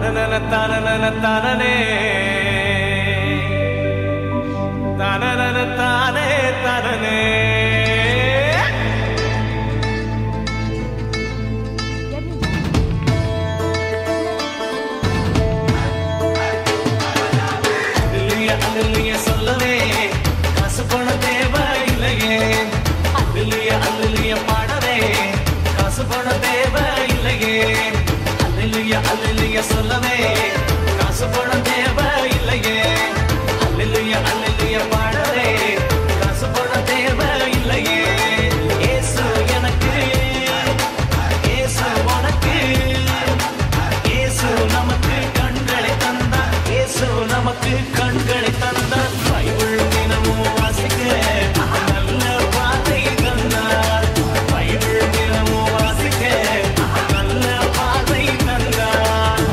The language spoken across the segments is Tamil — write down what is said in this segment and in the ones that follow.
தனனன தனனன தனனே தனனன தானே தனனே அல்லேலூயா, அல்லேலூயா சொல்லவே காசு பணம் தேவை இல்லையே அல்லேலூயா, அல்லேலூயா பாடவே காசு பணம் தேவை இல்லையே அல்லேலூயா, அல்லேலூயா சொல்லவே காசு பணம் தேவை இல்லையே அல்லேலூயா, அல்லேலூயா பாடவே காசு பணம் தேவை இல்லையே இயேசு எனக்கு இயேசு உனக்கு இயேசு நமக்கு கண்களை தந்தார் இயேசு நமக்கு கண்களை தந்தார் பைபிள் தினமும் வாசிக்க நல்ல வார்த்தை தந்தார் பைபிள் தினமும் வாசிக்க நல்ல வார்த்தை தந்தார்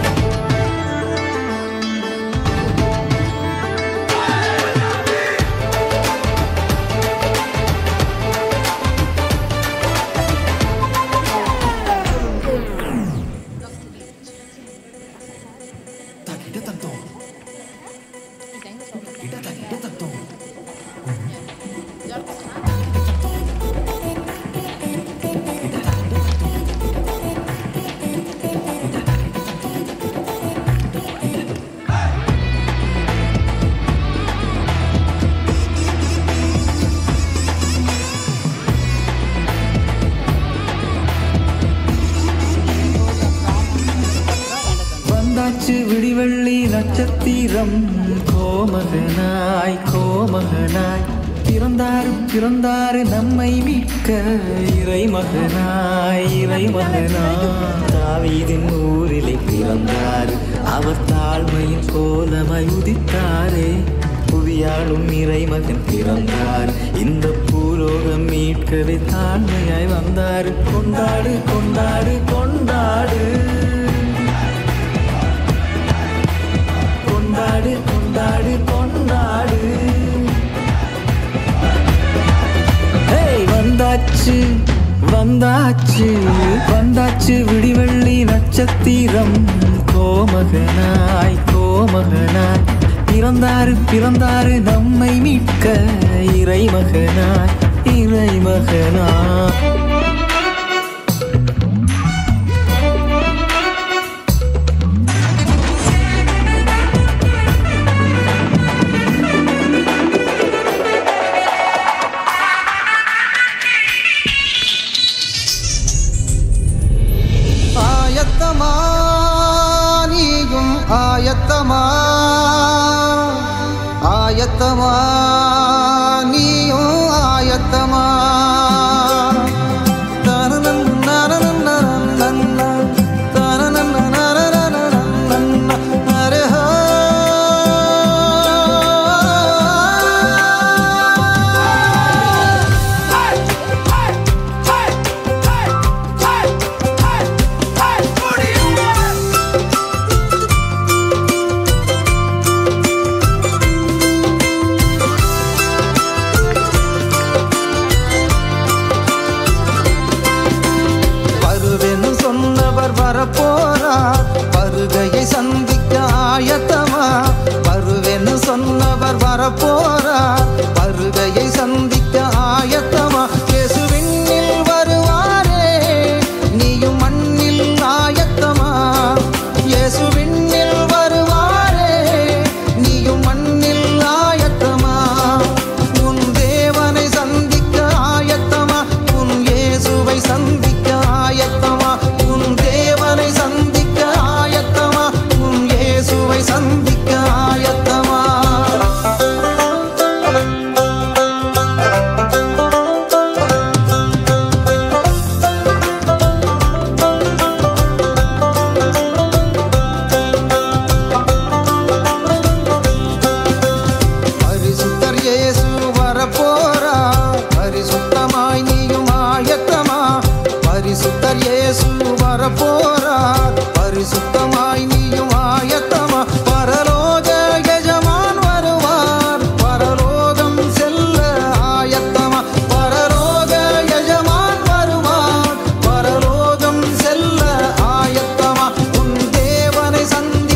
வந்தாச்சு விடிவெள்ளி நட்சத்திரம் கோமகனாய் கோமகனாய் பிறந்தாரு பிறந்தாரு நம்மை மீட்க இறைமகனாய் இறைமகனாய் தாவீதின் ஊரிலே பிறந்தாரு அவர் தாழ்மையின் கோலமாய் உதித்தாரே புவியாளும் இறைமகன் பிறந்தார் இந்த பூலோகம் மீட்கவே தாழ்மையாய் வந்தாரு கொண்டாடு கொண்டாடு கொண்டாடு கொண்டாடு கொண்டாடு கொண்டாடு ஹேய் வந்தாச்சு வந்தாச்சு வந்தாச்சு விடிவெள்ளி நட்சத்திரம் கோமகனாய் கோமகனாய் பிறந்தாரு பிறந்தாரு நம்மை மீட்க இறைமகனாய் இறைமகனாய் ஆயத்தமா நீயும் ஆயத்தமா ஆயத்தமா நீயும் ஆயத்தமா தனனன்னனனனனனன, தனனன்னனனனனனன, அரஹா. வருவென்னு சொன்னவர் வரப்போறார் வருகையை சந்திக்க ஆயத்தமா வருவென்னு சொன்னவர் வரப்போறார் வருகையை சந்திக்க ஆயத்தமா இயேசுவிண்ணில் வருவாரே நீயும் மண்ணில் ஆயத்தமா இயேசுவிண்ணில் வருவாரே நீயும் மண்ணில் ஆயத்தமா உன் தேவனை சந்திக்க ஆயத்தமா உன் இயேசுவை சந்திக்க ஆயத்தமா உன் தேவனை சந்திக்க ஆயத்தமா உன் இயேசுவை சந்திக்க ஆயத்தமா பரிசுத்தர் இயேசு வரப்போறார் பரிசுத்தமாய் நீயும் ஆயத்தமா பரிசுத்தர் இயேசு வரப்போறார் பரிசுத்தமாய் நீயும் ஆயத்தமா பரலோக எஜமான் வருவார் பரலோகம் செல்ல ஆயத்தமா பரலோக எஜமான் வருவார் பரலோகம் செல்ல ஆயத்தமா உன் தேவனை சந்த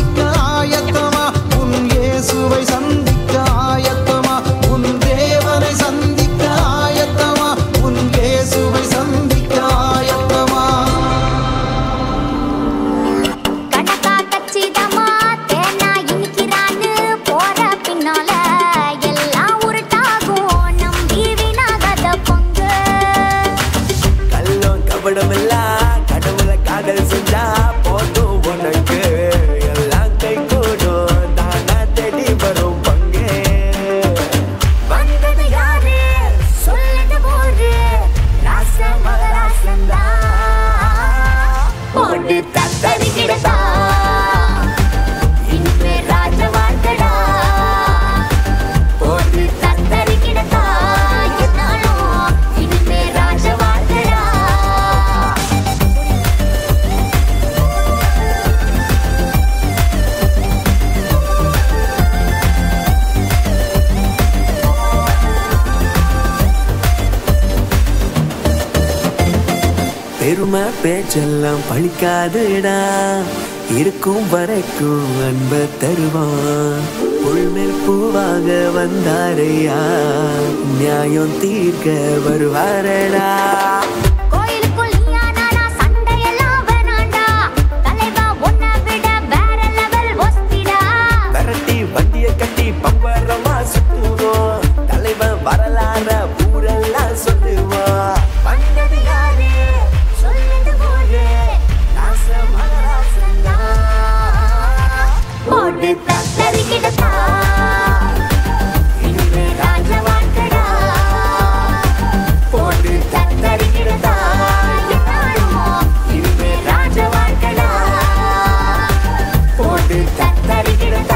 பெருமை பேச்செல்லாம் பழிக்காதுடா இருக்கும் வரைக்கும் அன்ப தருவான் உள்மேல் பூவாக வந்தாரையா நியாயம் தீர்க்க வருவாரடா கோயிலுக்குள் நீயா நானா சண்டையெல்லாம் வேணாண்டா தலைவா உன்னை விட வேற லெவல் ஒஸ்திடா விரட்டி வண்டிய கட்டி பம்பரமா சுத்துவோம் தலைவன் வரலாற ஊரெல்லாம் சொல்லுவோம் வந்தது யாரு சொல்லுது போது ராசமகாராசனா போடு தத்தரிக்கிடத்தா இனிமே ராஜ வாழ்க்கடா போடு தத்தரிக்கிடத்தா என்னாலும் இனிமே ராஜ வாழ்க்கடா போடு தத்தரிக்கிடத்தா